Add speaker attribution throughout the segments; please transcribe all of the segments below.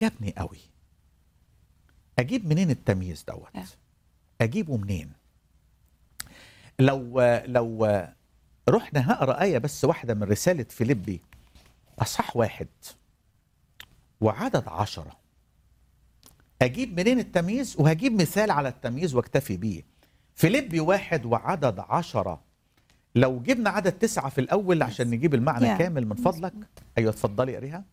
Speaker 1: عجبني قوي اجيب منين التمييز
Speaker 2: آه.
Speaker 1: دوت اجيبه منين لو لو رحنا هقرا ايه بس واحده من رساله فيليبي اصحاح واحد وعدد عشرة اجيب منين التمييز وهجيب مثال على التمييز واكتفي بيه فيليبي واحد وعدد عشرة لو جبنا عدد تسعة في الأول عشان نجيب المعنى
Speaker 2: Yeah.
Speaker 1: كامل من فضلك أيوة اتفضلي قريها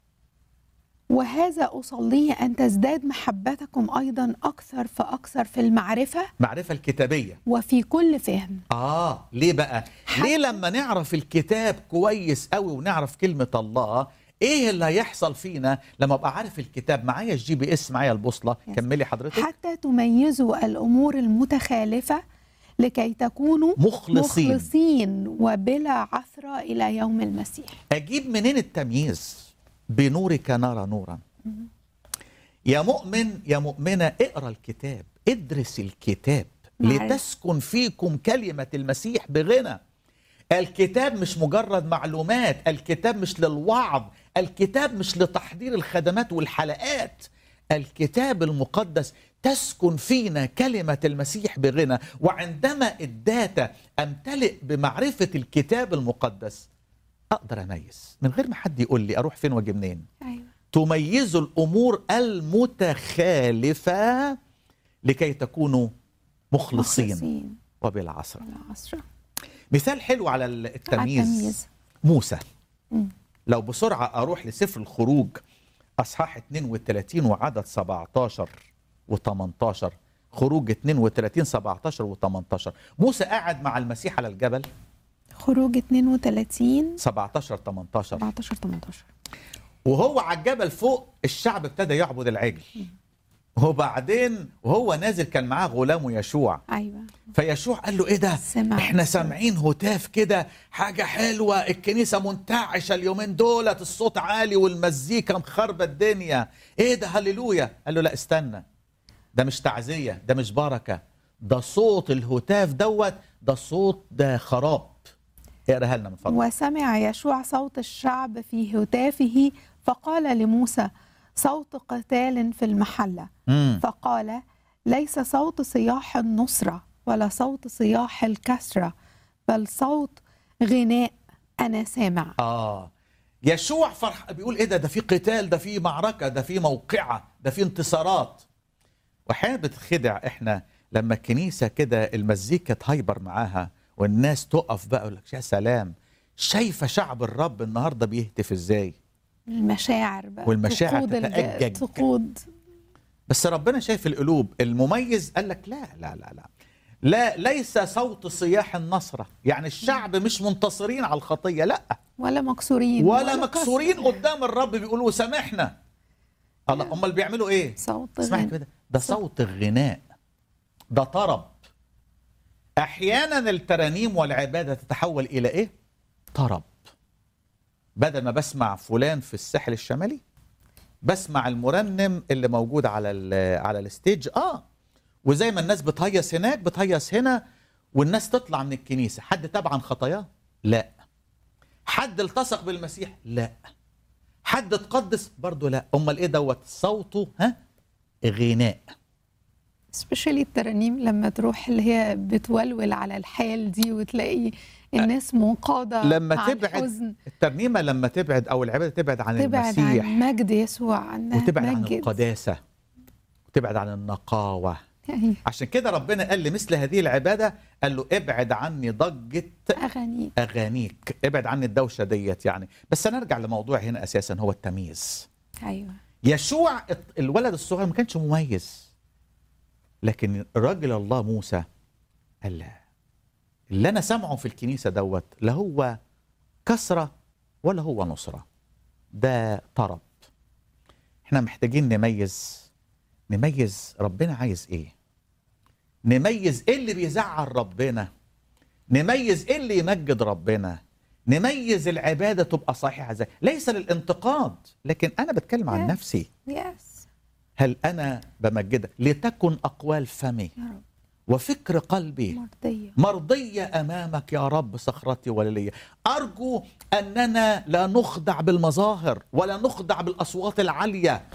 Speaker 2: وهذا أصليه أن تزداد محبتكم أيضا أكثر فأكثر في المعرفة
Speaker 1: معرفة الكتابية
Speaker 2: وفي كل فهم
Speaker 1: آه ليه بقى؟ ليه لما نعرف الكتاب كويس قوي ونعرف كلمة الله إيه اللي هيحصل فينا لما أبقى عارف الكتاب معايا الجي بي إس معايا البوصلة
Speaker 2: Yes.
Speaker 1: كملي حضرتك
Speaker 2: حتى تميزوا الأمور المتخالفة لكي تكونوا
Speaker 1: مخلصين.
Speaker 2: مخلصين وبلا عثرة إلى يوم المسيح
Speaker 1: أجيب منين التمييز؟ بنورك نرى نورا يا مؤمن يا مؤمنة اقرا الكتاب ادرس الكتاب
Speaker 2: معرفة.
Speaker 1: لتسكن فيكم كلمة المسيح بغنى الكتاب مش مجرد معلومات الكتاب مش للوعظ الكتاب مش لتحضير الخدمات والحلقات الكتاب المقدس تسكن فينا كلمة المسيح بغنى وعندما الداتا أمتلئ بمعرفة الكتاب المقدس أقدر أميز من غير ما حد يقول لي أروح فين وأجي منين
Speaker 2: أيوة.
Speaker 1: تميز الامور المتخالفه لكي تكونوا مخلصين,
Speaker 2: مخلصين
Speaker 1: وبلا عصر
Speaker 2: ولا عثرة
Speaker 1: مثال حلو على التمييز
Speaker 2: التمييز.
Speaker 1: موسى
Speaker 2: مم.
Speaker 1: لو بسرعه اروح لسفر الخروج اصحاح 32 وعدد 17 و18 خروج 32 17 و18 موسى قاعد مع المسيح على الجبل
Speaker 2: خروج 32
Speaker 1: 17 18
Speaker 2: 14 18
Speaker 1: وهو على الجبل فوق الشعب ابتدى يعبد العجل وبعدين وهو نازل كان معاه غلامه يشوع
Speaker 2: أيوة
Speaker 1: فيشوع قال له ايه ده
Speaker 2: سمع.
Speaker 1: احنا سامعين هتاف كده حاجه حلوه الكنيسه منتعشه اليومين دولت الصوت عالي والمزيكا مخربه الدنيا ايه ده هللويا قال له لا استنى ده مش تعزيه ده مش بركه ده صوت الهتاف دوت ده صوت ده خراب اقراها لنا من فضلك
Speaker 2: وسمع يشوع صوت الشعب في هتافه فقال لموسى صوت قتال في المحلة
Speaker 1: مم.
Speaker 2: فقال ليس صوت صياح النصرة ولا صوت صياح الكسرة بل صوت غناء أنا سامع
Speaker 1: اه يشوع فرح بيقول ايه ده ده في قتال ده في معركه ده في موقعه ده في انتصارات واحيانا بتخدع احنا لما الكنيسه كده المزيكا تهيبر معاها والناس تقف بقى يقول لك يا سلام شايفه شعب الرب النهارده بيهتف ازاي
Speaker 2: المشاعر بقى
Speaker 1: والمشاعر
Speaker 2: تقود الج-
Speaker 1: تتأجج.
Speaker 2: تقود
Speaker 1: بس ربنا شايف القلوب المميز قال لك لا لا لا لا لا ليس صوت صياح النصره يعني الشعب مش منتصرين على الخطيه لا
Speaker 2: ولا مكسورين
Speaker 1: ولا
Speaker 2: كسر.
Speaker 1: مكسورين قدام الرب بيقولوا سامحنا الله امال بيعملوا ايه
Speaker 2: صوت
Speaker 1: اسمعي
Speaker 2: غناء
Speaker 1: كده ده صوت الغناء ده طرب احيانا الترانيم والعباده تتحول الى ايه طرب بدل ما بسمع فلان في الساحل الشمالي بسمع المرنم اللي موجود على ال على الستيج اه وزي ما الناس بتهيص هناك بتهيص هنا والناس تطلع من الكنيسه حد تاب عن خطاياه لا حد التصق بالمسيح لا حد اتقدس برضه لا امال ايه دوت صوته ها غناء
Speaker 2: سبيشالي الترانيم لما تروح اللي هي بتولول على الحال دي وتلاقي الناس منقادة
Speaker 1: لما
Speaker 2: عن
Speaker 1: تبعد
Speaker 2: حزن
Speaker 1: الترنيمه لما تبعد او العباده تبعد عن
Speaker 2: تبعد
Speaker 1: المسيح
Speaker 2: عن مجد يسوع عنها
Speaker 1: وتبعد عن
Speaker 2: مجد.
Speaker 1: القداسه وتبعد عن النقاوه
Speaker 2: أيوة.
Speaker 1: عشان كده ربنا قال لمثل هذه العباده قال له ابعد عني ضجه
Speaker 2: أغاني
Speaker 1: اغانيك ابعد عني الدوشه ديت يعني بس نرجع لموضوع هنا اساسا هو التمييز
Speaker 2: أيوة
Speaker 1: يشوع الولد الصغير ما كانش مميز لكن الراجل الله موسى قال لا اللي انا سامعه في الكنيسه دوت لا هو كسره ولا هو نصره ده طرب احنا محتاجين نميز نميز ربنا عايز ايه نميز ايه اللي بيزعل ربنا نميز ايه اللي يمجد ربنا نميز العباده تبقى صحيحه ازاي ليس للانتقاد لكن انا بتكلم عن
Speaker 2: Yes.
Speaker 1: نفسي
Speaker 2: يس
Speaker 1: هل انا بمجدك لتكن اقوال فمي
Speaker 2: يا رب
Speaker 1: وفكر قلبي
Speaker 2: مرضية
Speaker 1: مرضية أمامك يا رب صخرتي وللية أرجو أننا لا نخدع بالمظاهر ولا نخدع بالأصوات العالية